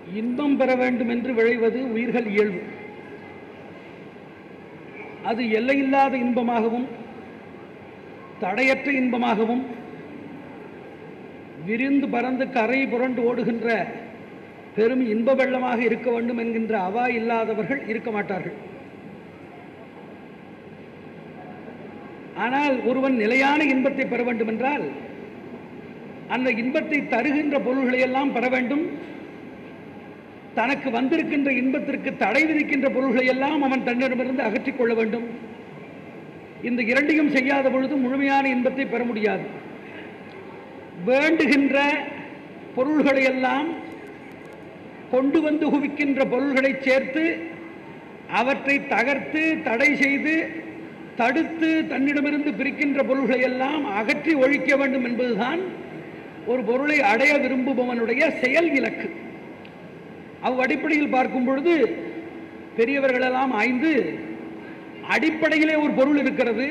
இன்பம் பெற வேண்டும் என்று விழைவது உயிர்கள் இயல்பு அது எல்லையில்லாத இன்பமாகவும் தடையற்ற இன்பமாகவும் விரிந்து பறந்து கரை புரண்டு ஓடுகின்ற பெரும் இன்ப வெள்ளமாக இருக்க வேண்டும் என்கின்ற அவா இல்லாதவர்கள் இருக்க மாட்டார்கள் ஆனால் ஒருவன் நிலையான இன்பத்தை பெற வேண்டும் என்றால் அந்த இன்பத்தை தருகின்ற பொருள்களை எல்லாம் பெற வேண்டும் தனக்கு வந்திருக்கின்ற இன்பத்திற்கு தடை விதிக்கின்ற பொருள்களை எல்லாம் அவன் தன்னிடமிருந்து அகற்றிக் கொள்ள வேண்டும் இந்த இரண்டையும் செய்யாத பொழுது முழுமையான இன்பத்தை பெற முடியாது வேண்டுகின்ற பொருள்களை எல்லாம் கொண்டு வந்து குவிக்கின்ற பொருள்களை சேர்த்து அவற்றை தகர்த்து தடை செய்து தடுத்து தன்னிடமிருந்து பிரிக்கின்ற பொருள்களை எல்லாம் அகற்றி ஒழிக்க வேண்டும் என்பதுதான் ஒரு பொருளை அடைய விரும்புபவனுடைய செயல் இலக்கு அவ் அடிப்படையில் பார்க்கும் பொழுது பெரியவர்களெல்லாம் ஆய்ந்து அடிப்படையிலே ஒரு பொருள் இருக்கிறது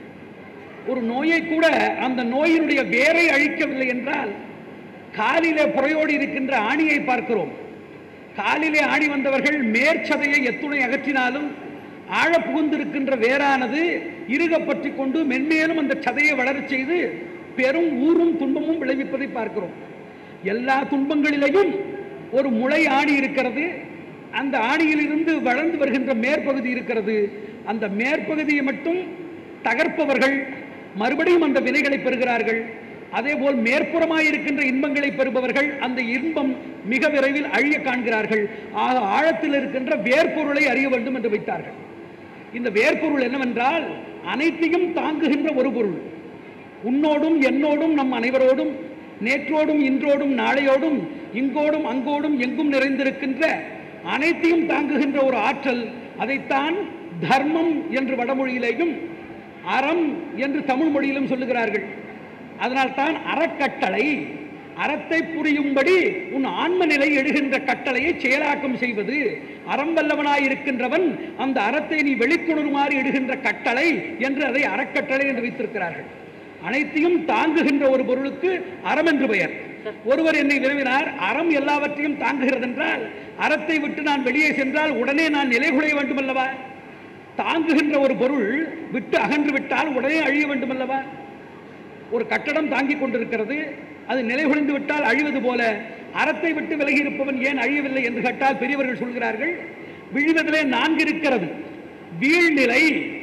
ஒரு நோயை கூட அந்த நோயினுடைய வேரை அழிக்கவில்லை என்றால் காலிலே புறையோடி இருக்கின்ற ஆணியை பார்க்கிறோம் காலிலே ஆணி வந்தவர்கள் மேற்சதையை எத்துணை அகற்றினாலும் ஆழ புகுந்திருக்கின்ற வேரானது இறுக பற்றி கொண்டு மென்மேலும் அந்த சதையை வளரச் செய்து பெரும் ஊரும் துன்பமும் விளைவிப்பதை பார்க்கிறோம் எல்லா துன்பங்களிலேயும் ஒரு முளை ஆணி இருக்கிறது அந்த ஆணியிலிருந்து வளர்ந்து வருகின்ற மேற்பகுதி இருக்கிறது அந்த மேற்பகுதியை மட்டும் தகர்ப்பவர்கள் மறுபடியும் அந்த வினைகளை பெறுகிறார்கள் அதேபோல் மேற்புறமாய் இருக்கின்ற இன்பங்களை பெறுபவர்கள் அந்த இன்பம் மிக விரைவில் அழிய காண்கிறார்கள் ஆக ஆழத்தில் இருக்கின்ற வேர்பொருளை அறிய வேண்டும் என்று வைத்தார்கள் இந்த வேர்பொருள் என்னவென்றால் அனைத்தையும் தாங்குகின்ற ஒரு பொருள் உன்னோடும் என்னோடும் நம் அனைவரோடும் நேற்றோடும் இன்றோடும் நாளையோடும் இங்கோடும் அங்கோடும் எங்கும் நிறைந்திருக்கின்ற அனைத்தையும் தாங்குகின்ற ஒரு ஆற்றல் அதைத்தான் தர்மம் என்று வடமொழியிலேயும் அறம் என்று தமிழ் மொழியிலும் சொல்லுகிறார்கள் அதனால்தான் அறக்கட்டளை அறத்தை புரியும்படி உன் ஆன்ம நிலை எடுகின்ற கட்டளையை செயலாக்கம் செய்வது அறம் வல்லவனாய் இருக்கின்றவன் அந்த அறத்தை நீ வெளிக்கொணருமாறு எடுகின்ற கட்டளை என்று அதை அறக்கட்டளை என்று வைத்திருக்கிறார்கள் அனைத்தையும் தாங்குகின்ற ஒரு பொருளுக்கு அறம் என்று பெயர் ஒருவர் என்னை விரும்பினார் அறம் எல்லாவற்றையும் தாங்குகிறது என்றால் அறத்தை விட்டு நான் வெளியே சென்றால் உடனே நான் நிலைகுலைய வேண்டும் அல்லவா தாங்குகின்ற ஒரு பொருள் விட்டு அகன்று விட்டால் உடனே அழிய வேண்டும் அல்லவா ஒரு கட்டடம் தாங்கிக் கொண்டிருக்கிறது அது நிலைகுலைந்து விட்டால் அழிவது போல அறத்தை விட்டு விலகி இருப்பவன் ஏன் அழியவில்லை என்று கேட்டால் பெரியவர்கள் சொல்கிறார்கள் விழுவதிலே நான்கு இருக்கிறது வீழ்நிலை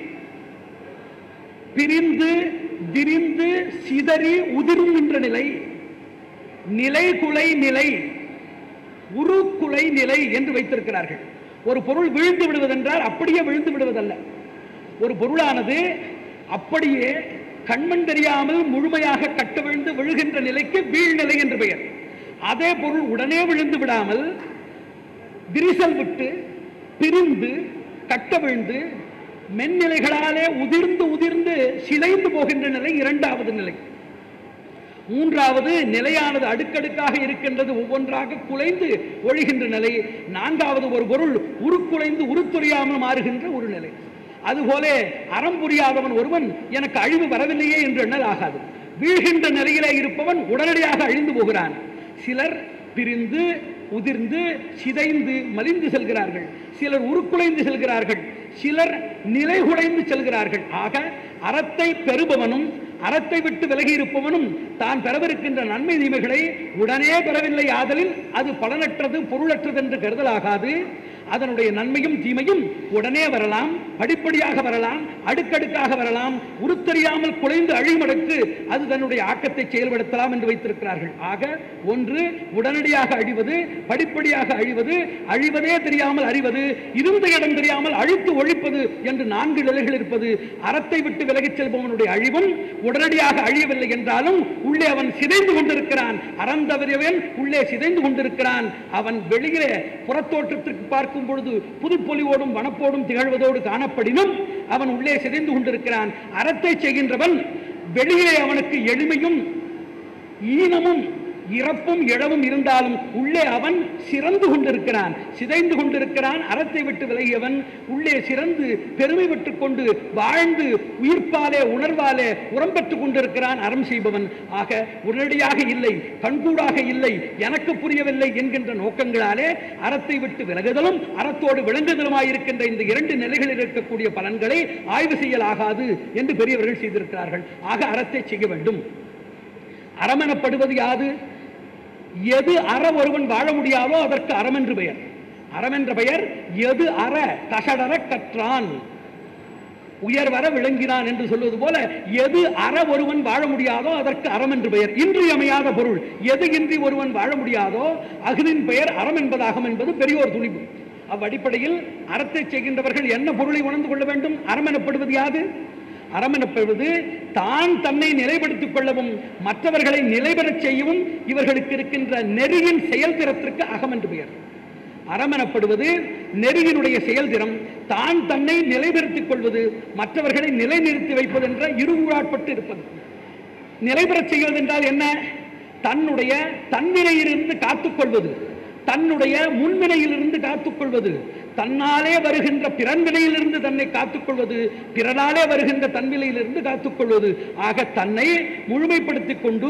பிரிந்து விரிந்து சிதறி உதிருகின்ற நிலை நிலைகுலை நிலை உருக்குலை நிலை என்று வைத்திருக்கிறார்கள் ஒரு பொருள் விழுந்து விடுவதென்றால் அப்படியே விழுந்து விடுவதல்ல ஒரு பொருளானது அப்படியே கண்மண் தெரியாமல் முழுமையாக கட்ட விழுந்து விழுகின்ற நிலைக்கு வீழ்நிலை என்று பெயர் அதே பொருள் உடனே விழுந்து விடாமல் விரிசல் விட்டு பிரிந்து கட்ட விழுந்து மென்னிலைகளாலே உதிர்ந்து உதிர்ந்து சிதைந்து போகின்ற நிலை இரண்டாவது நிலை மூன்றாவது நிலையானது அடுக்கடுக்காக இருக்கின்றது ஒவ்வொன்றாக குலைந்து ஒழிகின்ற நிலை நான்காவது ஒரு பொருள் உருக்குலைந்து உருத்துறையாமல் மாறுகின்ற ஒரு நிலை அதுபோல அறம் புரியாதவன் ஒருவன் எனக்கு அழிவு வரவில்லையே என்று எண்ணல் ஆகாது வீழ்கின்ற நிலையிலே இருப்பவன் உடனடியாக அழிந்து போகிறான் சிலர் பிரிந்து உதிர்ந்து சிதைந்து மலிந்து செல்கிறார்கள் சிலர் உருக்குலைந்து செல்கிறார்கள் சிலர் நிலைகுலைந்து செல்கிறார்கள் ஆக அறத்தை பெறுபவனும் அறத்தை விட்டு விலகி இருப்பவனும் தான் பெறவிருக்கின்ற நன்மை தீமைகளை உடனே பெறவில்லை ஆதலில் அது பலனற்றது பொருளற்றது என்று கருதலாகாது அதனுடைய நன்மையும் தீமையும் உடனே வரலாம் படிப்படியாக வரலாம் அடுக்கடுக்காக வரலாம் உருத்தெரியாமல் குலைந்து அழிமடக்கு அது தன்னுடைய ஆக்கத்தை செயல்படுத்தலாம் என்று வைத்திருக்கிறார்கள் ஆக ஒன்று உடனடியாக அழிவது படிப்படியாக அழிவது அழிவதே தெரியாமல் அறிவது இருந்த இடம் தெரியாமல் அழித்து ஒழிப்பது என்று நான்கு நிலைகள் இருப்பது அறத்தை விட்டு விலகிச் செல்பவனுடைய அழிவும் உடனடியாக அழியவில்லை என்றாலும் உள்ளே அவன் சிதைந்து கொண்டிருக்கிறான் அறம் தவறியவன் உள்ளே சிதைந்து கொண்டிருக்கிறான் அவன் வெளியிலே புறத்தோற்றத்திற்கு பார்க்கும் பொழுது புதுப்பொலிவோடும் வனப்போடும் திகழ்வதோடு காணப்படினும் அவன் உள்ளே சிதைந்து கொண்டிருக்கிறான் அறத்தை செய்கின்றவன் வெளியிலே அவனுக்கு எளிமையும் ஈனமும் இறப்பும் இழவும் இருந்தாலும் உள்ளே அவன் சிறந்து கொண்டிருக்கிறான் சிதைந்து கொண்டிருக்கிறான் அறத்தை விட்டு விலகியவன் உள்ளே சிறந்து பெருமை பெற்றுக் கொண்டு வாழ்ந்து உயிர்ப்பாலே உணர்வாலே உரம் பெற்றுக் கொண்டிருக்கிறான் அறம் செய்பவன் ஆக உடனடியாக இல்லை கண்கூடாக இல்லை எனக்கு புரியவில்லை என்கின்ற நோக்கங்களாலே அறத்தை விட்டு விலகுதலும் அறத்தோடு விளங்குதலுமாயிருக்கின்ற இந்த இரண்டு நிலைகளில் இருக்கக்கூடிய பலன்களை ஆய்வு செய்யலாகாது என்று பெரியவர்கள் செய்திருக்கிறார்கள் ஆக அறத்தை செய்ய வேண்டும் அறம் எனப்படுவது யாது எது அற ஒருவன் வாழ முடியாதோ அதற்கு அறம் என்று பெயர் அறம் என்ற பெயர் எது அற கசடர கற்றான் உயர்வர விளங்கினான் என்று சொல்வது போல எது அற ஒருவன் வாழ முடியாதோ அதற்கு அறம் என்று பெயர் இன்றியமையாத பொருள் எது இன்றி ஒருவன் வாழ முடியாதோ அகுதின் பெயர் அறம் என்பதாகும் என்பது பெரியோர் துணிவு அவ்வடிப்படையில் அறத்தை செய்கின்றவர்கள் என்ன பொருளை உணர்ந்து கொள்ள வேண்டும் அறம் எனப்படுவது யாது அறம் எனப்படுவது தான் தன்னை நிலைப்படுத்திக் கொள்ளவும் மற்றவர்களை நிலைபெறச் செய்யவும் இவர்களுக்கு இருக்கின்ற நெறியின் செயல்திறத்திற்கு அகம் என்று பெயர் அறம் எனப்படுவது நெறியினுடைய செயல்திறம் தான் தன்னை நிலைநிறுத்திக் கொள்வது மற்றவர்களை நிலைநிறுத்தி வைப்பது என்ற இருவுறாட்பட்டு இருப்பது நிலைபெறச் செய்வது என்றால் என்ன தன்னுடைய தன்வினையிலிருந்து காத்துக்கொள்வது தன்னுடைய முன்வினையிலிருந்து காத்துக்கொள்வது தன்னாலே வருகின்ற பிறன்வினையிலிருந்து தன்னை காத்துக்கொள்வது பிறனாலே வருகின்ற தன்வினையிலிருந்து காத்துக்கொள்வது ஆக தன்னை முழுமைப்படுத்திக் கொண்டு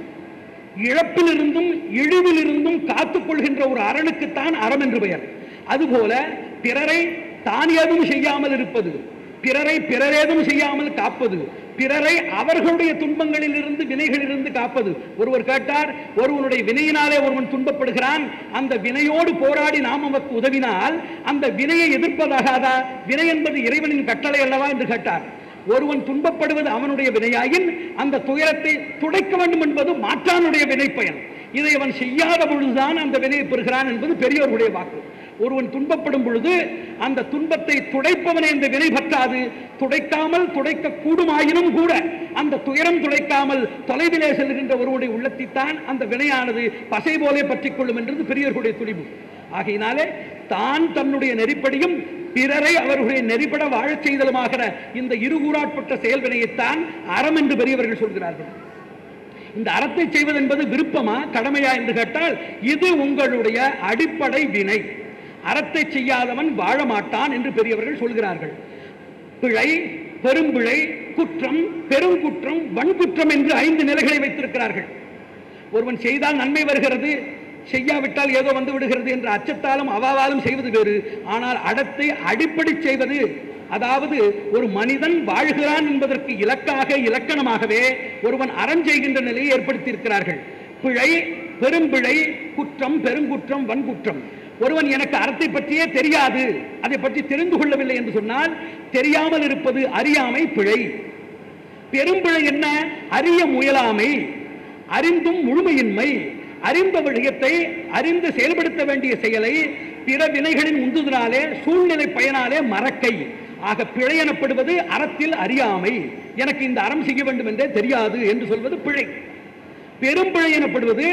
இழப்பிலிருந்தும் இழிவிலிருந்தும் காத்துக்கொள்கின்ற ஒரு அரணுக்குத்தான் அறம் என்று பெயர் அதுபோல பிறரை தான் ஏதும் செய்யாமல் இருப்பது பிறரை பிறரேதும் செய்யாமல் காப்பது பிறரை அவர்களுடைய துன்பங்களில் இருந்து வினைகளிலிருந்து காப்பது ஒருவர் கேட்டார் ஒருவனுடைய வினையினாலே ஒருவன் துன்பப்படுகிறான் அந்த வினையோடு போராடி நாம் அவருக்கு உதவினால் அந்த வினையை எதிர்ப்பதாகாதா வினை என்பது இறைவனின் கட்டளை அல்லவா என்று கேட்டார் ஒருவன் துன்பப்படுவது அவனுடைய வினையாயின் அந்த துயரத்தை துடைக்க வேண்டும் என்பது மாற்றானுடைய வினை பயன் இதை அவன் செய்யாத பொழுதுதான் அந்த வினையை பெறுகிறான் என்பது பெரியோர்களுடைய வாக்கு ஒருவன் துன்பப்படும் பொழுது அந்த துன்பத்தை துடைப்பவனே இந்த வினை பற்றாது துடைக்காமல் துடைக்க கூடுமாயினும் கூட அந்த துயரம் துடைக்காமல் தொலைவிலே செல்கின்ற ஒருவனுடைய உள்ளத்தைத்தான் அந்த வினையானது பசை போலே பற்றிக் கொள்ளும் என்றது பெரியோர்களுடைய துணிவு ஆகையினாலே தான் தன்னுடைய நெறிப்படியும் பிறரை அவர்களுடைய நெறிப்பட வாழச் செய்தலுமாகிற இந்த இருகூறாட்பட்ட செயல்வினையைத்தான் அறம் என்று பெரியவர்கள் சொல்கிறார்கள் இந்த அறத்தை செய்வது என்பது விருப்பமா கடமையா என்று கேட்டால் இது உங்களுடைய அடிப்படை வினை அறத்தை செய்யாதவன் வாழ மாட்டான் என்று பெரியவர்கள் சொல்கிறார்கள் பிழை பெரும்பிழை குற்றம் பெருங்குற்றம் வன்குற்றம் என்று ஐந்து நிலைகளை வைத்திருக்கிறார்கள் ஒருவன் செய்தால் நன்மை வருகிறது செய்யாவிட்டால் ஏதோ வந்து விடுகிறது என்ற அச்சத்தாலும் அவாவாலும் செய்வது வேறு ஆனால் அடத்தை அடிப்படை செய்வது அதாவது ஒரு மனிதன் வாழ்கிறான் என்பதற்கு இலக்காக இலக்கணமாகவே ஒருவன் அறம் செய்கின்ற நிலையை ஏற்படுத்தி இருக்கிறார்கள் பிழை பெரும்பிழை குற்றம் பெருங்குற்றம் வன்குற்றம் ஒருவன் எனக்கு அறத்தை பற்றியே தெரியாது அதை பற்றி தெரிந்து கொள்ளவில்லை என்று சொன்னால் தெரியாமல் இருப்பது அறியாமை பிழை பெரும்பிழை என்ன அறிய முயலாமை அறிந்தும் முழுமையின்மை அறிந்த விடயத்தை அறிந்து செயல்படுத்த வேண்டிய செயலை பிற வினைகளின் உந்துதலாலே சூழ்நிலை பயனாலே மறக்கை ஆக பிழை எனப்படுவது அறத்தில் அறியாமை எனக்கு இந்த அறம் செய்ய வேண்டும் என்றே தெரியாது என்று சொல்வது பிழை பெரும்பிழை எனப்படுவது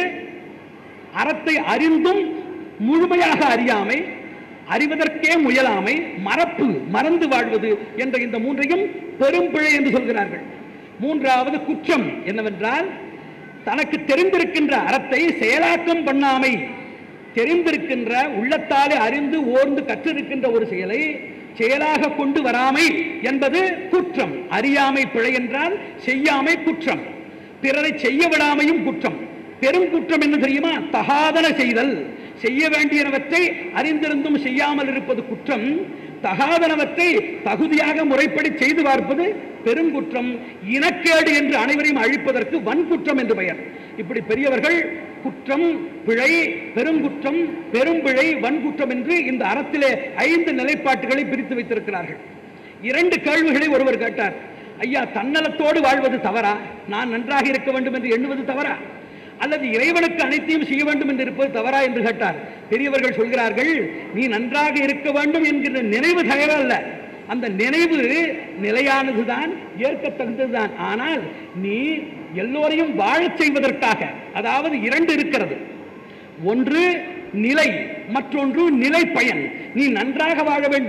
அறத்தை அறிந்தும் முழுமையாக அறியாமை அறிவதற்கே முயலாமை மறப்பு மறந்து வாழ்வது என்ற இந்த மூன்றையும் பெரும்பிழை என்று சொல்கிறார்கள் மூன்றாவது குற்றம் என்னவென்றால் தனக்கு தெரிந்திருக்கின்ற அறத்தை செயலாக்கம் பண்ணாமை தெரிந்திருக்கின்ற உள்ளத்தாலே அறிந்து ஓர்ந்து கற்றிருக்கின்ற ஒரு செயலை செயலாக கொண்டு வராமை என்பது குற்றம் அறியாமை பிழை என்றால் செய்யாமை குற்றம் பிறரை செய்ய விடாமையும் குற்றம் பெரும் குற்றம் என்ன தெரியுமா தகாதன செய்தல் செய்ய வேண்டியனவற்றை அறிந்திருந்தும் செய்யாமல் இருப்பது குற்றம் தகாதனவற்றை தகுதியாக முறைப்படி செய்து பார்ப்பது பெருங்குற்றம் இனக்கேடு என்று அனைவரையும் அழிப்பதற்கு வன்குற்றம் என்று பெயர் இப்படி பெரியவர்கள் குற்றம் பிழை பெருங்குற்றம் பெரும்பிழை வன்குற்றம் என்று இந்த அறத்திலே ஐந்து நிலைப்பாட்டுகளை பிரித்து வைத்திருக்கிறார்கள் இரண்டு கேள்விகளை ஒருவர் கேட்டார் ஐயா தன்னலத்தோடு வாழ்வது தவறா நான் நன்றாக இருக்க வேண்டும் என்று எண்ணுவது தவறா அல்லது இறைவனுக்கு அனைத்தையும் செய்ய வேண்டும் என்று இருப்பது தவறா என்று கேட்டார் பெரியவர்கள் சொல்கிறார்கள் நீ நன்றாக இருக்க வேண்டும் என்கிற நினைவு தகவல் அல்ல அந்த நினைவு நிலையானதுதான் ஏற்கத்தகுந்ததுதான் ஆனால் நீ எல்லோரையும் வாழச் செய்வதற்காக அதாவது இரண்டு இருக்கிறது ஒன்று நிலை மற்றொன்று நிலை பயன் நீ நன்றாக வாழ வேண்டும்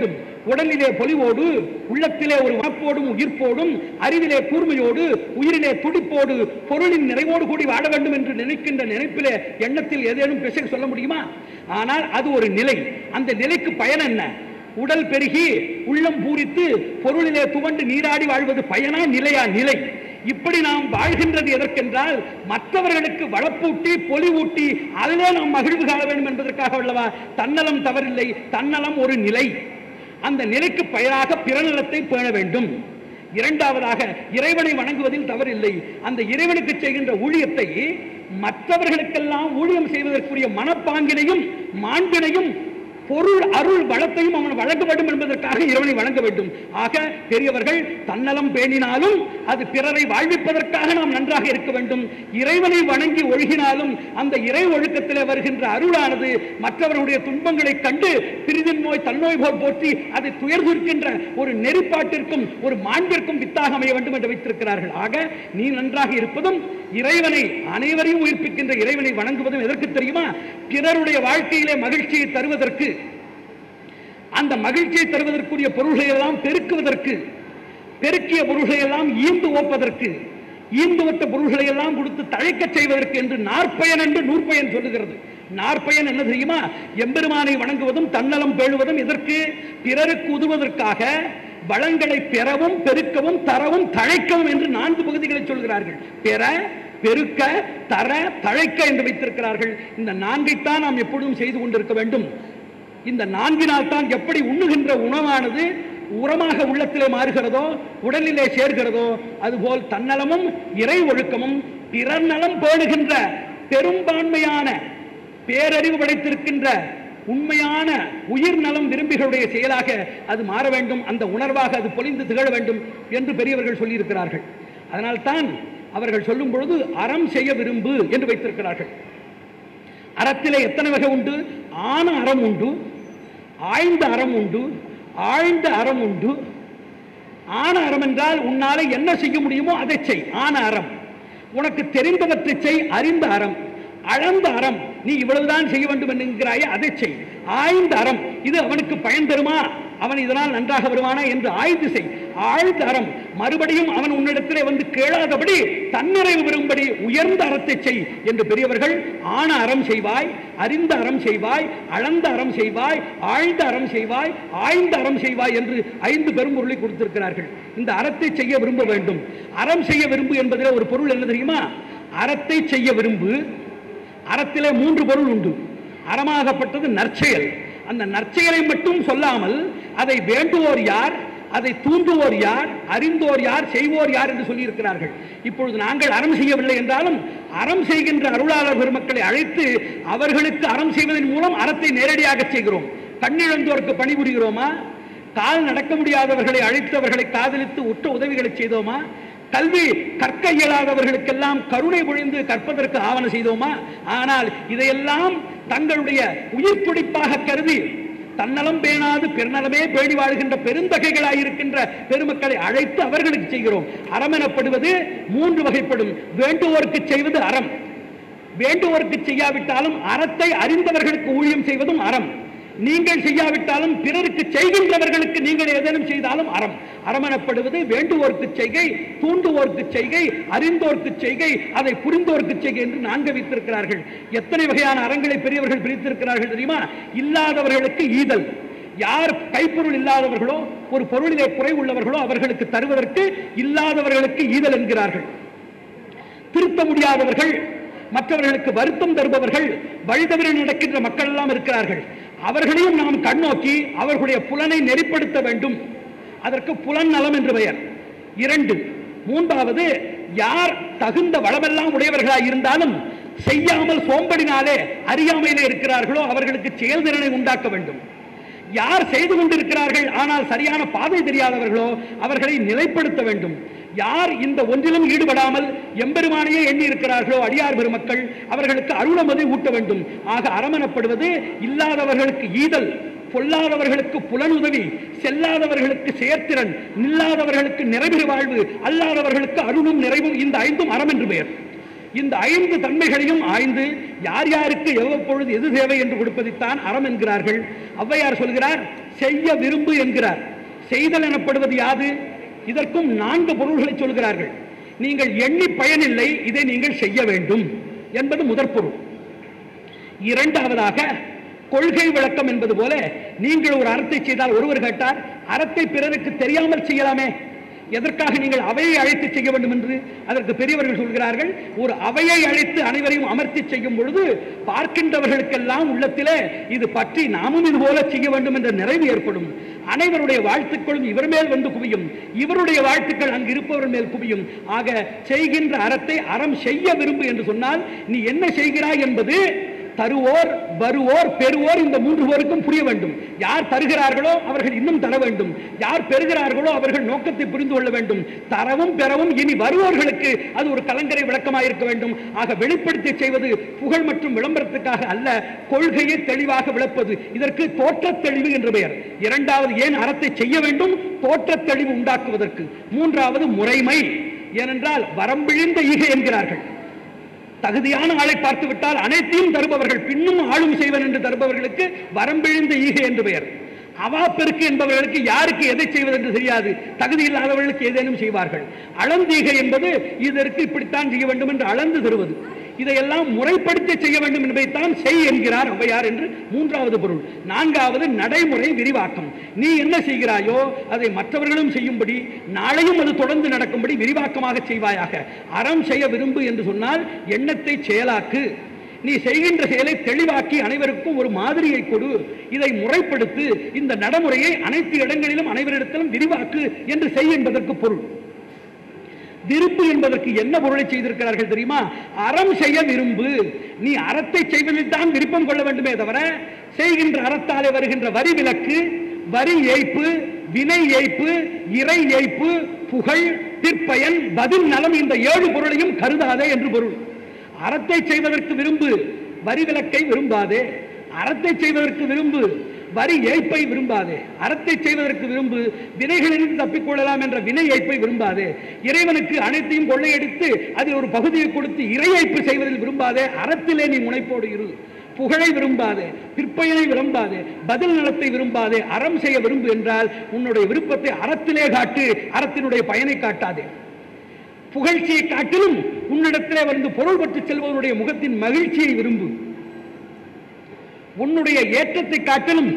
உடலிலே பொலிவோடு உள்ளத்திலே ஒரு வனப்போடும் உயிர்ப்போடும் அறிவிலே கூர்மையோடு உயிரிலே துடிப்போடு பொருளின் நிறைவோடு கூடி வாழ வேண்டும் என்று நினைக்கின்ற நினைப்பிலே எண்ணத்தில் ஏதேனும் பிசகு சொல்ல முடியுமா ஆனால் அது ஒரு நிலை அந்த நிலைக்கு பயன் என்ன உடல் பெருகி உள்ளம் பூரித்து பொருளிலே துவண்டு நீராடி வாழ்வது பயனா நிலையா நிலை இப்படி நாம் வாழ்கின்றது எதற்கென்றால் மற்றவர்களுக்கு வளப்பூட்டி பொலிவூட்டி அதிலே நாம் மகிழ்வு காண வேண்டும் என்பதற்காக அல்லவா தன்னலம் தவறில்லை தன்னலம் ஒரு நிலை அந்த நிலைக்கு பயனாக பிறநலத்தை பேண வேண்டும் இரண்டாவதாக இறைவனை வணங்குவதில் தவறில்லை அந்த இறைவனுக்கு செய்கின்ற ஊழியத்தை மற்றவர்களுக்கெல்லாம் ஊழியம் செய்வதற்குரிய மனப்பாங்கினையும் மாண்பினையும் பொருள் அருள் வளத்தையும் அவன் வழங்க வேண்டும் என்பதற்காக இறைவனை வழங்க வேண்டும் ஆக பெரியவர்கள் தன்னலம் பேணினாலும் அது பிறரை வாழ்விப்பதற்காக நாம் நன்றாக இருக்க வேண்டும் இறைவனை வணங்கி ஒழுகினாலும் அந்த இறை ஒழுக்கத்திலே வருகின்ற அருளானது மற்றவர்களுடைய துன்பங்களை கண்டு பிரிதின் நோய் தன்னோய் போல் போற்றி அதை துயர்ந்திருக்கின்ற ஒரு நெறிப்பாட்டிற்கும் ஒரு மாண்பிற்கும் வித்தாக அமைய வேண்டும் என்று வைத்திருக்கிறார்கள் ஆக நீ நன்றாக இருப்பதும் இறைவனை அனைவரையும் உயிர்ப்பிக்கின்ற இறைவனை வணங்குவதும் எதற்கு தெரியுமா பிறருடைய வாழ்க்கையிலே மகிழ்ச்சியை தருவதற்கு அந்த மகிழ்ச்சியை தருவதற்குரிய பொருள்களை எல்லாம் பெருக்குவதற்கு பெருக்கிய பொருள்களை எல்லாம் ஈந்து ஓப்பதற்கு ஈந்து ஒத்த பொருள்களை எல்லாம் கொடுத்து தழைக்கச் செய்வதற்கு என்று நாற்பயன் என்று நூற்பயன் சொல்லுகிறது நாற்பயன் என்ன தெரியுமா எம்பெருமானை வணங்குவதும் தன்னலம் பேணுவதும் இதற்கு பிறருக்கு உதவுவதற்காக வளங்களை பெறவும் பெருக்கவும் தரவும் தழைக்கவும் என்று நான்கு பகுதிகளை சொல்கிறார்கள் பெற பெருக்க தர தழைக்க என்று வைத்திருக்கிறார்கள் இந்த நான்கைத்தான் நாம் எப்பொழுதும் செய்து கொண்டிருக்க வேண்டும் இந்த நான்கினால் தான் எப்படி உண்ணுகின்ற உணவானது உரமாக உள்ளத்திலே மாறுகிறதோ உடலிலே சேர்கிறதோ அதுபோல் தன்னலமும் இறை ஒழுக்கமும் பிறர் நலம் பேணுகின்ற பெரும்பான்மையான பேரறிவு படைத்திருக்கின்ற உண்மையான உயிர் நலம் விரும்பிகளுடைய செயலாக அது மாற வேண்டும் அந்த உணர்வாக அது பொலிந்து திகழ வேண்டும் என்று பெரியவர்கள் சொல்லியிருக்கிறார்கள் அதனால்தான் அவர்கள் சொல்லும் பொழுது அறம் செய்ய விரும்பு என்று வைத்திருக்கிறார்கள் அறத்திலே எத்தனை வகை உண்டு ஆன அறம் உண்டு ஆய்ந்த அறம் உண்டு ஆழ்ந்த அறம் உண்டு ஆன அறம் என்றால் உன்னால என்ன செய்ய முடியுமோ அதை செய் ஆன அறம் உனக்கு தெரிந்தவற்றை செய் அறிந்த அறம் அளந்த அறம் நீ இவ்வளவுதான் செய்ய வேண்டும் என்கிறாயே அதை செய் ஆய்ந்த அறம் இது அவனுக்கு பயன் தருமா அவன் இதனால் நன்றாக வருவானா என்று ஆய்ந்து செய் ஆழ்ந்த அறம் மறுபடியும் அவன் உன்னிடத்திலே வந்து கேளாதபடி தன்னிறைவு பெறும்படி உயர்ந்த அறத்தை செய் என்று பெரியவர்கள் ஆன அறம் செய்வாய் அறிந்த அறம் செய்வாய் அளந்த அறம் செய்வாய் ஆழ்ந்த அறம் செய்வாய் ஆய்ந்த அறம் செய்வாய் என்று ஐந்து பெரும்பொருளை கொடுத்திருக்கிறார்கள் இந்த அறத்தை செய்ய விரும்ப வேண்டும் அறம் செய்ய விரும்பு என்பதில் ஒரு பொருள் என்ன தெரியுமா அறத்தை செய்ய விரும்பு அறத்திலே மூன்று பொருள் உண்டு அறமாகப்பட்டது நற்செயல் அந்த நற்செயலை மட்டும் சொல்லாமல் அதை வேண்டுவோர் யார் அதை தூண்டுவோர் யார் அறிந்தோர் யார் செய்வோர் யார் என்று சொல்லியிருக்கிறார்கள் இப்பொழுது நாங்கள் அறம் செய்யவில்லை என்றாலும் அறம் செய்கின்ற அருளாளர் பெருமக்களை அழைத்து அவர்களுக்கு அறம் செய்வதன் மூலம் அறத்தை நேரடியாக செய்கிறோம் கண்ணிழந்தோருக்கு பணிபுரிகிறோமா கால் நடக்க முடியாதவர்களை அழைத்தவர்களை காதலித்து உற்ற உதவிகளை செய்தோமா கல்வி கற்க இயலாதவர்களுக்கெல்லாம் கருணை பொழிந்து கற்பதற்கு ஆவணம் செய்தோமா ஆனால் இதையெல்லாம் தங்களுடைய உயிர் துடிப்பாக கருதி தன்னலம் பேணாது பெருநலமே பேணி வாழ்கின்ற பெருந்தகைகளாயிருக்கின்ற பெருமக்களை அழைத்து அவர்களுக்கு செய்கிறோம் அறம் எனப்படுவது மூன்று வகைப்படும் வேண்டுவோருக்கு செய்வது அறம் வேண்டுவோருக்கு செய்யாவிட்டாலும் அறத்தை அறிந்தவர்களுக்கு ஊழியம் செய்வதும் அறம் நீங்கள் செய்யாவிட்டாலும் பிறருக்கு செய்கின்றவர்களுக்கு நீங்கள் ஏதேனும் செய்தாலும் அறம் அறம் எனப்படுவது வேண்டுவோருக்கு செய்கை தூண்டுவோருக்கு செய்கை அறிந்தோர்க்கு செய்கை அதை புரிந்தோர்க்கு செய்கை என்று நான்கு வைத்திருக்கிறார்கள் எத்தனை வகையான அறங்களை பெரியவர்கள் பிரித்திருக்கிறார்கள் தெரியுமா இல்லாதவர்களுக்கு ஈதல் யார் கைப்பொருள் இல்லாதவர்களோ ஒரு பொருளிலே குறை உள்ளவர்களோ அவர்களுக்கு தருவதற்கு இல்லாதவர்களுக்கு ஈதல் என்கிறார்கள் திருத்த முடியாதவர்கள் மற்றவர்களுக்கு வருத்தம் தருபவர்கள் வழிதவறி நடக்கின்ற மக்கள் எல்லாம் இருக்கிறார்கள் அவர்களையும் நாம் கண்ணோக்கி அவர்களுடைய புலனை நெறிப்படுத்த வேண்டும் அதற்கு புலன் நலம் என்று பெயர் இரண்டு மூன்றாவது யார் தகுந்த வளமெல்லாம் உடையவர்களாய் இருந்தாலும் செய்யாமல் சோம்படினாலே அறியாமையிலே இருக்கிறார்களோ அவர்களுக்கு செயல்திறனை உண்டாக்க வேண்டும் யார் செய்து கொண்டிருக்கிறார்கள் ஆனால் சரியான பாதை தெரியாதவர்களோ அவர்களை நிலைப்படுத்த வேண்டும் யார் இந்த ஒன்றிலும் ஈடுபடாமல் எம்பெருமானையே எண்ணி இருக்கிறார்களோ அடியார் பெருமக்கள் அவர்களுக்கு அருளமதை ஊட்ட வேண்டும் ஆக அரமணப்படுவது இல்லாதவர்களுக்கு ஈதல் பொல்லாதவர்களுக்கு புலனுதவி செல்லாதவர்களுக்கு செயற்திறன் நில்லாதவர்களுக்கு நிறைவு வாழ்வு அல்லாதவர்களுக்கு அருளும் நிறைவும் இந்த ஐந்தும் அறம் என்று பெயர் இந்த ஐந்து தன்மைகளையும் ஆய்ந்து யார் யாருக்கு எவ்வப்பொழுது எது தேவை என்று கொடுப்பதைத்தான் அறம் என்கிறார்கள் ஔவையார் சொல்கிறார் செய்ய விரும்பு என்கிறார் செய்தல் எனப்படுவது யாது இதற்கும் நான்கு பொருள்களை சொல்கிறார்கள் நீங்கள் எண்ணி பயனில்லை இதை நீங்கள் செய்ய வேண்டும் என்பது முதற் பொருள் இரண்டாவதாக கொள்கை விளக்கம் என்பது போல நீங்கள் ஒரு அறத்தை செய்தால் ஒருவர் கேட்டார் அறத்தை பிறருக்கு தெரியாமல் செய்யலாமே எதற்காக நீங்கள் அவையை அழைத்து செய்ய வேண்டும் என்று அதற்கு பெரியவர்கள் சொல்கிறார்கள் ஒரு அவையை அழைத்து அனைவரையும் அமர்த்தி செய்யும் பொழுது பார்க்கின்றவர்களுக்கெல்லாம் உள்ளத்திலே இது பற்றி நாமும் இது போல செய்ய வேண்டும் என்ற நிறைவு ஏற்படும் அனைவருடைய வாழ்த்துக்களும் இவர் மேல் வந்து குவியும் இவருடைய வாழ்த்துக்கள் அங்கு இருப்பவர் மேல் குவியும் ஆக செய்கின்ற அறத்தை அறம் செய்ய விரும்பு என்று சொன்னால் நீ என்ன செய்கிறாய் என்பது தருவோர் வருவோர் பெறுவோர் இந்த மூன்று பேருக்கும் புரிய வேண்டும் யார் தருகிறார்களோ அவர்கள் இன்னும் தர வேண்டும் யார் பெறுகிறார்களோ அவர்கள் நோக்கத்தை புரிந்து கொள்ள வேண்டும் தரவும் பெறவும் இனி வருவோர்களுக்கு அது ஒரு கலங்கரை விளக்கமாக இருக்க வேண்டும் ஆக வெளிப்படுத்தி செய்வது புகழ் மற்றும் விளம்பரத்துக்காக அல்ல கொள்கையை தெளிவாக விளப்பது இதற்கு தோற்றத் தெளிவு என்று பெயர் இரண்டாவது ஏன் அறத்தை செய்ய வேண்டும் தோற்றத் தெளிவு உண்டாக்குவதற்கு மூன்றாவது முறைமை ஏனென்றால் வரம்பிழிந்த ஈகை என்கிறார்கள் தகுதியான ஆளை பார்த்து விட்டால் அனைத்தையும் தருபவர்கள் பின்னும் ஆளும் செய்வன் என்று தருபவர்களுக்கு வரம்பிழிந்த ஈகை என்று பெயர் அவாப்பெருக்கு என்பவர்களுக்கு யாருக்கு எதை செய்வது என்று தெரியாது தகுதி இல்லாதவர்களுக்கு ஏதேனும் செய்வார்கள் அளந்தீகை என்பது இதற்கு இப்படித்தான் செய்ய வேண்டும் என்று அளந்து தருவது இதையெல்லாம் முறைப்படுத்தி செய்ய வேண்டும் என்பதைத்தான் செய் என்கிறார் ஔவையார் என்று மூன்றாவது பொருள் நான்காவது நடைமுறை விரிவாக்கம் நீ என்ன செய்கிறாயோ அதை மற்றவர்களும் செய்யும்படி நாளையும் அது தொடர்ந்து நடக்கும்படி விரிவாக்கமாக செய்வாயாக அறம் செய்ய விரும்பு என்று சொன்னால் எண்ணத்தை செயலாக்கு நீ செய்கின்ற செயலை தெளிவாக்கி அனைவருக்கும் ஒரு மாதிரியை கொடு இதை முறைப்படுத்து இந்த நடைமுறையை அனைத்து இடங்களிலும் அனைவரிடத்திலும் விரிவாக்கு என்று செய் என்பதற்கு பொருள் விரும்பு என்பதற்கு என்ன பொருளை செய்திருக்கிறார்கள் தெரியுமா அறம் செய்ய விரும்பு நீ அறத்தை செய்வதில் தான் விருப்பம் கொள்ள வேண்டுமே தவிர செய்கின்ற அறத்தாலே வருகின்ற வரி விலக்கு வரி ஏய்ப்பு வினை ஏய்ப்பு இறை ஏய்ப்பு புகழ் பிற்பயன் பதில் நலம் இந்த ஏழு பொருளையும் கருதாதே என்று பொருள் அறத்தை செய்வதற்கு விரும்பு வரி விலக்கை விரும்பாதே அறத்தை செய்வதற்கு விரும்பு வரி ஏய்ப்பை விரும்பாதே அறத்தை செய்வதற்கு விரும்பு வினைகளிலிருந்து தப்பிக்கொள்ளலாம் என்ற வினை ஏய்ப்பை விரும்பாதே இறைவனுக்கு அனைத்தையும் கொள்ளையடித்து அதில் ஒரு பகுதியை கொடுத்து இறை ஏய்ப்பு செய்வதில் விரும்பாதே அறத்திலே நீ முனைப்போடு இரு புகழை விரும்பாதே பிற்பயனை விரும்பாதே பதில் நலத்தை விரும்பாதே அறம் செய்ய விரும்பு என்றால் உன்னுடைய விருப்பத்தை அறத்திலே காட்டு அறத்தினுடைய பயனை காட்டாதே புகழ்ச்சியை காட்டிலும் உன்னிடத்திலே வந்து பொருள் பெற்று செல்பவனுடைய முகத்தின் மகிழ்ச்சியை விரும்பு உன்னுடைய ஏற்றத்தை காட்டிலும்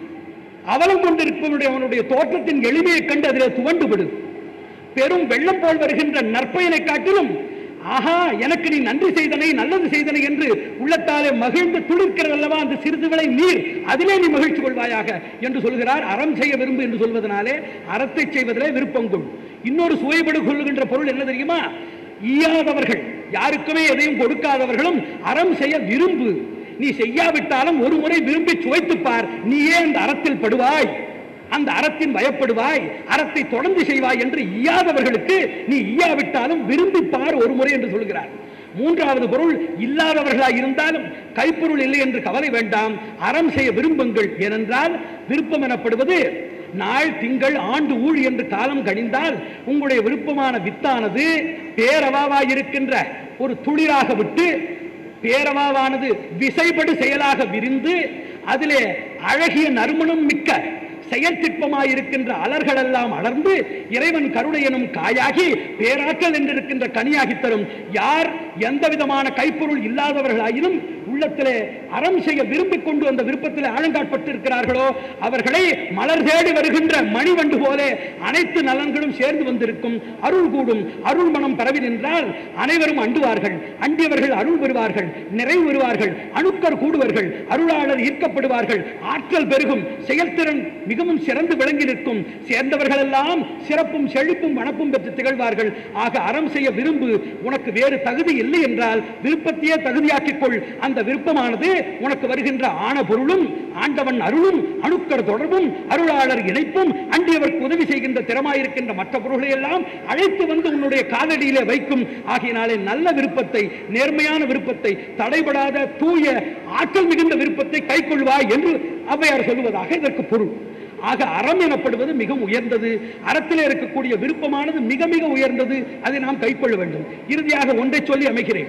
அவலம் கொண்டிருப்பவனுடைய அவனுடைய தோற்றத்தின் எளிமையை கண்டு அதில் துவண்டு விடு பெரும் வெள்ளம் போல் வருகின்ற நற்பயனை காட்டிலும் ஆஹா எனக்கு நீ நன்றி செய்தனை நல்லது செய்தனை என்று உள்ளத்தாலே மகிழ்ந்து துளிர்க்கிறது அல்லவா அந்த சிறிதுகளை நீர் அதிலே நீ மகிழ்ச்சி கொள்வாயாக என்று சொல்கிறார் அறம் செய்ய விரும்பு என்று சொல்வதனாலே அறத்தை செய்வதிலே விருப்பம் கொள் இன்னொரு சுவைபடு கொள்கின்ற பொருள் என்ன தெரியுமா ஈயாதவர்கள் யாருக்குமே எதையும் கொடுக்காதவர்களும் அறம் செய்ய விரும்பு நீ செய்யாவிட்டாலும் ஒரு முறை விரும்பி சுவைத்துப் பார் நீயே அந்த அறத்தில் படுவாய் அந்த அறத்தின் பயப்படுவாய் அறத்தை தொடர்ந்து செய்வாய் என்று ஈயாதவர்களுக்கு நீ ஈயாவிட்டாலும் விரும்பி பார் ஒரு முறை என்று சொல்கிறார் மூன்றாவது பொருள் இல்லாதவர்களாய் இருந்தாலும் கைப்பொருள் இல்லை என்று கவலை வேண்டாம் அறம் செய்ய விரும்புங்கள் ஏனென்றால் விருப்பம் எனப்படுவது நாள் திங்கள் ஆண்டு ஊழ் என்று காலம் கணிந்தால் உங்களுடைய விருப்பமான வித்தானது பேரவாவாய் இருக்கின்ற ஒரு துளிராக விட்டு பேரவாவானது விசைபடு செயலாக விரிந்து அதிலே அழகிய நறுமணம் மிக்க செயற்திட்பமாயிருக்கின்ற அலர்கள் எல்லாம் அலர்ந்து இறைவன் கருணை எனும் காயாகி பேராற்றல் என்றிருக்கின்ற கனியாகி தரும் யார் எந்த விதமான கைப்பொருள் இல்லாதவர்களாயினும் உள்ளத்திலே அறம் செய்ய விரும்பிக் கொண்டு அந்த விருப்பத்தில் ஆழங்காட்பட்டிருக்கிறார்களோ அவர்களை மலர் தேடி வருகின்ற மணிவண்டு போல அனைத்து நலன்களும் சேர்ந்து வந்திருக்கும் அருள் கூடும் அருள் மனம் பரவி நின்றால் அனைவரும் அண்டுவார்கள் அண்டியவர்கள் அருள் பெறுவார்கள் நிறைவு பெறுவார்கள் அணுக்கர் கூடுவார்கள் அருளாளர் ஈர்க்கப்படுவார்கள் ஆற்றல் பெருகும் செயல்திறன் மிகவும் சிறந்து விளங்கி நிற்கும் சேர்ந்தவர்கள் எல்லாம் சிறப்பும் செழிப்பும் வனப்பும் பெற்று திகழ்வார்கள் ஆக அறம் செய்ய விரும்பு உனக்கு வேறு தகுதி இல்லை என்றால் விருப்பத்தையே தகுதியாக்கிக் கொள் அந்த விருப்பமானது உனக்கு வருகின்ற ஆன பொருளும் ஆண்டவன் அருளும் அணுக்கர் தொடர்பும் அருளாளர் இணைப்பும் அண்டியவருக்கு உதவி செய்கின்ற திறமாயிருக்கின்ற மற்ற பொருள்களை எல்லாம் அழைத்து வந்து உன்னுடைய காலடியிலே வைக்கும் ஆகினாலே நல்ல விருப்பத்தை நேர்மையான விருப்பத்தை தடைபடாத தூய ஆற்றல் மிகுந்த விருப்பத்தை கைக்கொள்வாய் என்று ஔவையார் சொல்லுவதாக இதற்கு பொருள் ஆக அறம் எனப்படுவது மிக உயர்ந்தது அறத்திலே இருக்கக்கூடிய விருப்பமானது மிக மிக உயர்ந்தது அதை நாம் கைக்கொள்ள வேண்டும் இறுதியாக ஒன்றை சொல்லி அமைகிறேன்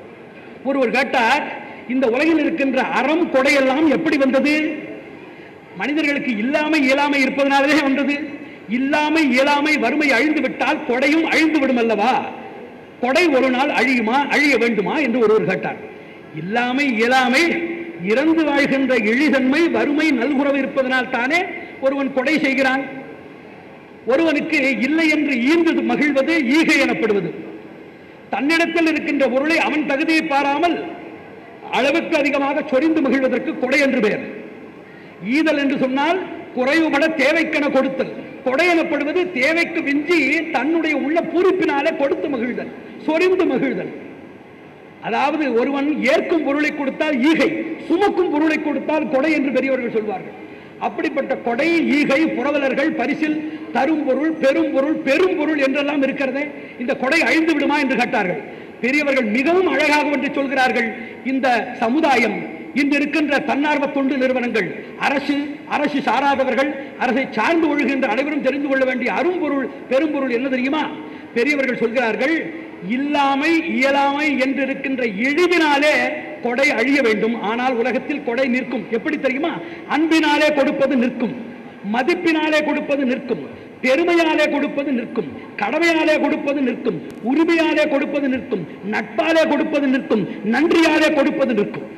ஒருவர் கேட்டார் இந்த உலகில் இருக்கின்ற அறம் கொடையெல்லாம் எப்படி வந்தது மனிதர்களுக்கு இல்லாமை இயலாமை இருப்பதனாலே வந்தது இல்லாமை இயலாமை வறுமை அழிந்து விட்டால் கொடையும் அழிந்து விடும் அல்லவா கொடை ஒரு நாள் அழியுமா அழிய வேண்டுமா என்று ஒருவர் கேட்டார் இல்லாமை இயலாமை இறந்து வாழ்கின்ற எளிதன்மை வறுமை நல்குறவு இருப்பதனால் தானே ஒருவன் கொடை செய்கிறான் ஒருவனுக்கு இல்லை என்று ஈந்து மகிழ்வது ஈகை எனப்படுவது தன்னிடத்தில் இருக்கின்ற பொருளை அவன் தகுதியை பாராமல் அளவுக்கு அதிகமாக சொரிந்து மகிழ்வதற்கு கொடை என்று பெயர் ஈதல் என்று சொன்னால் குறைவுபட தேவைக்கென கொடுத்தல் கொடை எனப்படுவது தேவைக்கு விஞ்சி தன்னுடைய உள்ள பூரிப்பினாலே கொடுத்து மகிழ்தல் சொரிந்து மகிழ்தல் அதாவது ஒருவன் ஏற்கும் பொருளை கொடுத்தால் ஈகை சுமக்கும் பொருளை கொடுத்தால் கொடை என்று பெரியவர்கள் சொல்வார்கள் அப்படிப்பட்ட கொடை ஈகை புரவலர்கள் பரிசில் தரும் பொருள் பெரும் பொருள் பெரும் பொருள் என்றெல்லாம் இருக்கிறதே இந்த கொடை அழிந்து விடுமா என்று கேட்டார்கள் பெரியவர்கள் மிகவும் அழகாக ஒன்றை சொல்கிறார்கள் இந்த சமுதாயம் இன்று இருக்கின்ற தன்னார்வ தொண்டு நிறுவனங்கள் அரசு அரசு சாராதவர்கள் அரசை சார்ந்து ஒழுகின்ற அனைவரும் தெரிந்து கொள்ள வேண்டிய அரும்பொருள் பெரும்பொருள் என்ன தெரியுமா பெரியவர்கள் சொல்கிறார்கள் இல்லாமை இயலாமை என்று இருக்கின்ற இழிவினாலே கொடை அழிய வேண்டும் ஆனால் உலகத்தில் கொடை நிற்கும் எப்படி தெரியுமா அன்பினாலே கொடுப்பது நிற்கும் மதிப்பினாலே கொடுப்பது நிற்கும் பெருமையாலே கொடுப்பது நிற்கும் கடமையாலே கொடுப்பது நிற்கும் உரிமையாலே கொடுப்பது நிற்கும் நட்பாலே கொடுப்பது நிற்கும் நன்றியாலே கொடுப்பது நிற்கும்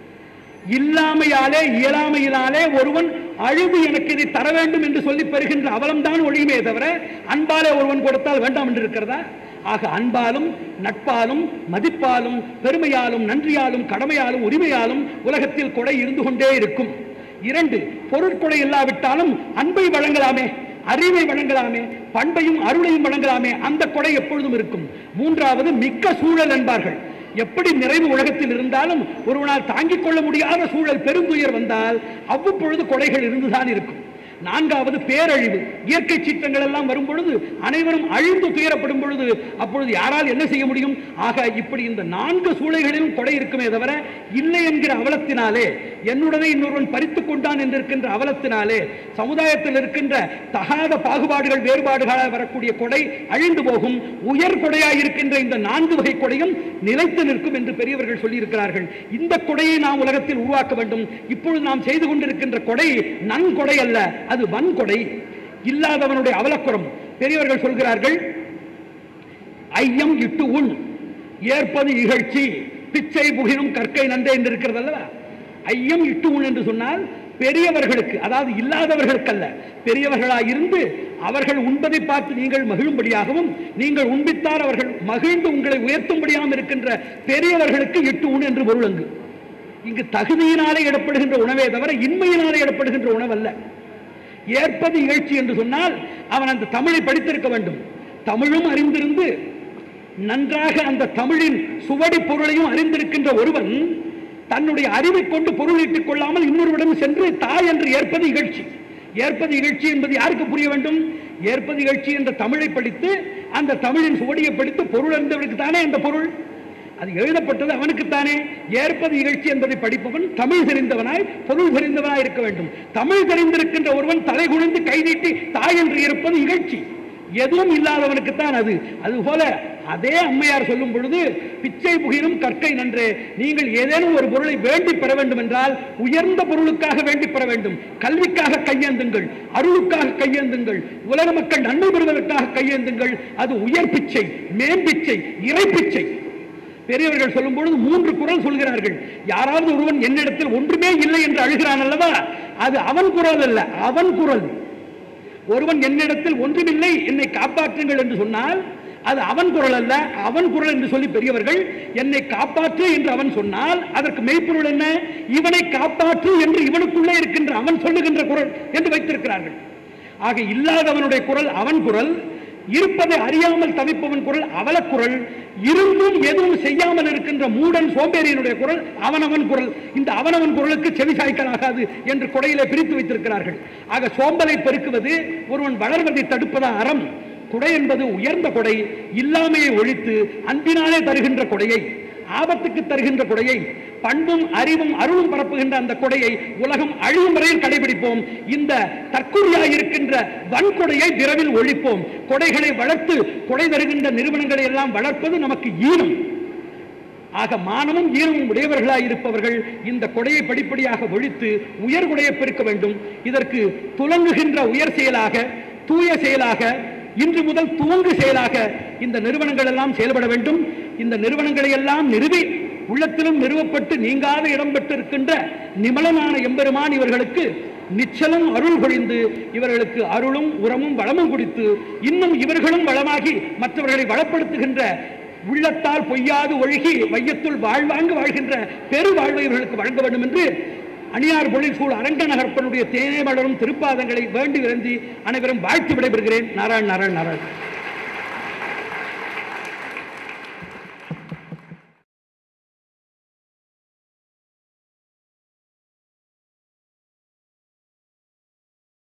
இல்லாமையாலே இயலாமையினாலே ஒருவன் அழுது எனக்கு இதை தர வேண்டும் என்று சொல்லி பெறுகின்ற அவலம்தான் ஒழியுமே தவிர அன்பாலே ஒருவன் கொடுத்தால் வேண்டாம் என்று இருக்கிறதா ஆக அன்பாலும் நட்பாலும் மதிப்பாலும் பெருமையாலும் நன்றியாலும் கடமையாலும் உரிமையாலும் உலகத்தில் கொடை இருந்து கொண்டே இருக்கும் இரண்டு பொருட்கொடை இல்லாவிட்டாலும் அன்பை வழங்கலாமே அறிவை வழங்கலாமே பண்பையும் அருளையும் வழங்கலாமே அந்த கொடை எப்பொழுதும் இருக்கும் மூன்றாவது மிக்க சூழல் என்பார்கள் எப்படி நிறைவு உலகத்தில் இருந்தாலும் ஒருவனால் தாங்கிக் கொள்ள முடியாத சூழல் பெருந்துயர் வந்தால் அவ்வப்பொழுது கொடைகள் இருந்துதான் இருக்கும் நான்காவது பேரழிவு இயற்கை சீற்றங்கள் எல்லாம் வரும் பொழுது அனைவரும் அழிந்து துயரப்படும் பொழுது அப்பொழுது யாரால் என்ன செய்ய முடியும் ஆக இப்படி இந்த நான்கு சூளைகளிலும் கொடை இருக்குமே தவிர இல்லை என்கிற அவலத்தினாலே என்னுடனே இன்னொருவன் பறித்துக் கொண்டான் என்றிருக்கின்ற அவலத்தினாலே சமுதாயத்தில் இருக்கின்ற தகாத பாகுபாடுகள் வேறுபாடுகளாக வரக்கூடிய கொடை அழிந்து போகும் உயர் கொடையாய் இருக்கின்ற இந்த நான்கு வகை கொடையும் நிலைத்து நிற்கும் என்று பெரியவர்கள் சொல்லியிருக்கிறார்கள் இந்த கொடையை நாம் உலகத்தில் உருவாக்க வேண்டும் இப்பொழுது நாம் செய்து கொண்டிருக்கின்ற கொடை நன்கொடை அல்ல அது வன்கொடை இல்லாதவனுடைய அவலக்குறம் பெரியவர்கள் சொல்கிறார்கள் ஐயம் இட்டு உண் ஏற்பது இகழ்ச்சி பிச்சை புகினும் கற்கை நன்றே என்று இருக்கிறது அல்லவா ஐயம் இட்டு உண் என்று சொன்னால் பெரியவர்களுக்கு அதாவது இல்லாதவர்களுக்கல்ல பெரியவர்களாக இருந்து அவர்கள் உண்பதை பார்த்து நீங்கள் மகிழும்படியாகவும் நீங்கள் உண்பித்தால் அவர்கள் மகிழ்ந்து உங்களை உயர்த்தும்படியாகவும் இருக்கின்ற பெரியவர்களுக்கு இட்டு உண் என்று பொருள் அங்கு இங்கு தகுதியினாலே இடப்படுகின்ற உணவே தவிர இன்மையினாலே இடப்படுகின்ற உணவல்ல ஏற்பது இகழ்ச்சி என்று சொன்னால் அவன் அந்த தமிழை படித்திருக்க வேண்டும் தமிழும் அறிந்திருந்து நன்றாக அந்த தமிழின் சுவடி பொருளையும் அறிந்திருக்கின்ற ஒருவன் தன்னுடைய அறிவை கொண்டு பொருள் ஈட்டிக் கொள்ளாமல் இன்னொருவிடம் சென்று தாய் என்று ஏற்பது இகழ்ச்சி ஏற்பது இகழ்ச்சி என்பது யாருக்கு புரிய வேண்டும் ஏற்பது இகழ்ச்சி என்ற தமிழை படித்து அந்த தமிழின் சுவடியை படித்து பொருள் அறிந்தவனுக்கு தானே அந்த பொருள் அது எழுதப்பட்டது அவனுக்குத்தானே ஏற்பது இகழ்ச்சி என்பதை படிப்பவன் தமிழ் தெரிந்தவனாய் பொருள் தெரிந்தவனாய் இருக்க வேண்டும் தமிழ் தெரிந்திருக்கின்ற ஒருவன் தலை குனிந்து கை நீட்டி தாய் என்று இருப்பது இகழ்ச்சி எதுவும் இல்லாதவனுக்குத்தான் அது அதுபோல அதே அம்மையார் சொல்லும் பொழுது பிச்சை புகினும் கற்கை நன்றே நீங்கள் ஏதேனும் ஒரு பொருளை வேண்டி பெற வேண்டும் என்றால் உயர்ந்த பொருளுக்காக வேண்டி பெற வேண்டும் கல்விக்காக கையேந்துங்கள் அருளுக்காக கையேந்துங்கள் உலக மக்கள் நன்மை பெறுவதற்காக கையேந்துங்கள் அது உயர் பிச்சை மேம்பிச்சை இறை பிச்சை பெரியவர்கள் சொல்லும் பொழுது மூன்று குரல் சொல்கிறார்கள் யாராவது ஒருவன் என்னிடத்தில் ஒன்றுமே இல்லை என்று அழுகிறான் அல்லவா அது அவன் குரல் அல்ல அவன் குரல் ஒருவன் என்னிடத்தில் ஒன்றுமில்லை என்னை காப்பாற்றுங்கள் என்று சொன்னால் அது அவன் குரல் அல்ல அவன் குரல் என்று சொல்லி பெரியவர்கள் என்னை காப்பாற்று என்று அவன் சொன்னால் அதற்கு மெய்ப்பொருள் என்ன இவனை காப்பாற்று என்று இவனுக்குள்ளே இருக்கின்ற அவன் சொல்லுகின்ற குரல் என்று வைத்திருக்கிறார்கள் ஆக இல்லாதவனுடைய குரல் அவன் குரல் இருப்பதை அறியாமல் தவிப்பவன் குரல் அவலக்குரல் இருந்தும் எதுவும் செய்யாமல் இருக்கின்ற மூடன் சோம்பேறியனுடைய குரல் அவனவன் குரல் இந்த அவனவன் குரலுக்கு செவிசாய்க்கலாகாது என்று கொடையிலே பிரித்து வைத்திருக்கிறார்கள் ஆக சோம்பலை பெருக்குவது ஒருவன் வளர்வதை தடுப்பதா அறம் கொடை என்பது உயர்ந்த கொடை இல்லாமையை ஒழித்து அன்பினாலே தருகின்ற கொடையை ஆபத்துக்கு தருகின்ற கொடையை பண்பும் அறிவும் அருளும் பரப்புகின்ற அந்த கொடையை உலகம் அழியும் வரையில் கடைபிடிப்போம் இந்த தற்கொலையாய் இருக்கின்ற வன்கொடையை விரைவில் ஒழிப்போம் கொடைகளை வளர்த்து கொடை தருகின்ற நிறுவனங்களை எல்லாம் வளர்ப்பது நமக்கு ஈனம் ஆக மானமும் ஈரமும் உடையவர்களாய் இருப்பவர்கள் இந்த கொடையை படிப்படியாக ஒழித்து உயர் கொடையை பெருக்க வேண்டும் இதற்கு துலங்குகின்ற உயர் செயலாக தூய செயலாக இன்று முதல் துவங்கு செயலாக இந்த நிறுவனங்கள் எல்லாம் செயல்பட வேண்டும் இந்த நிறுவனங்களை எல்லாம் நிறுவி உள்ளத்திலும் நிறுவப்பட்டு நீங்காத இடம் பெற்றிருக்கின்ற நிமலனான எம்பெருமான் இவர்களுக்கு நிச்சலம் அருள் பொழிந்து இவர்களுக்கு அருளும் உரமும் வளமும் கொடுத்து இன்னும் இவர்களும் வளமாகி மற்றவர்களை வளப்படுத்துகின்ற உள்ளத்தால் பொய்யாது ஒழுகி வையத்துள் வாழ்வாங்கு வாழ்கின்ற பெரு வாழ்வை இவர்களுக்கு வழங்க வேண்டும் என்று அணியார் பொழில் சூழ் அரங்க நகர்ப்பனுடைய தேனே மலரும் திருப்பாதங்களை வேண்டி விருந்தி அனைவரும் வாழ்த்து விடைபெறுகிறேன் நாராயண் நாராயண் நாராயண்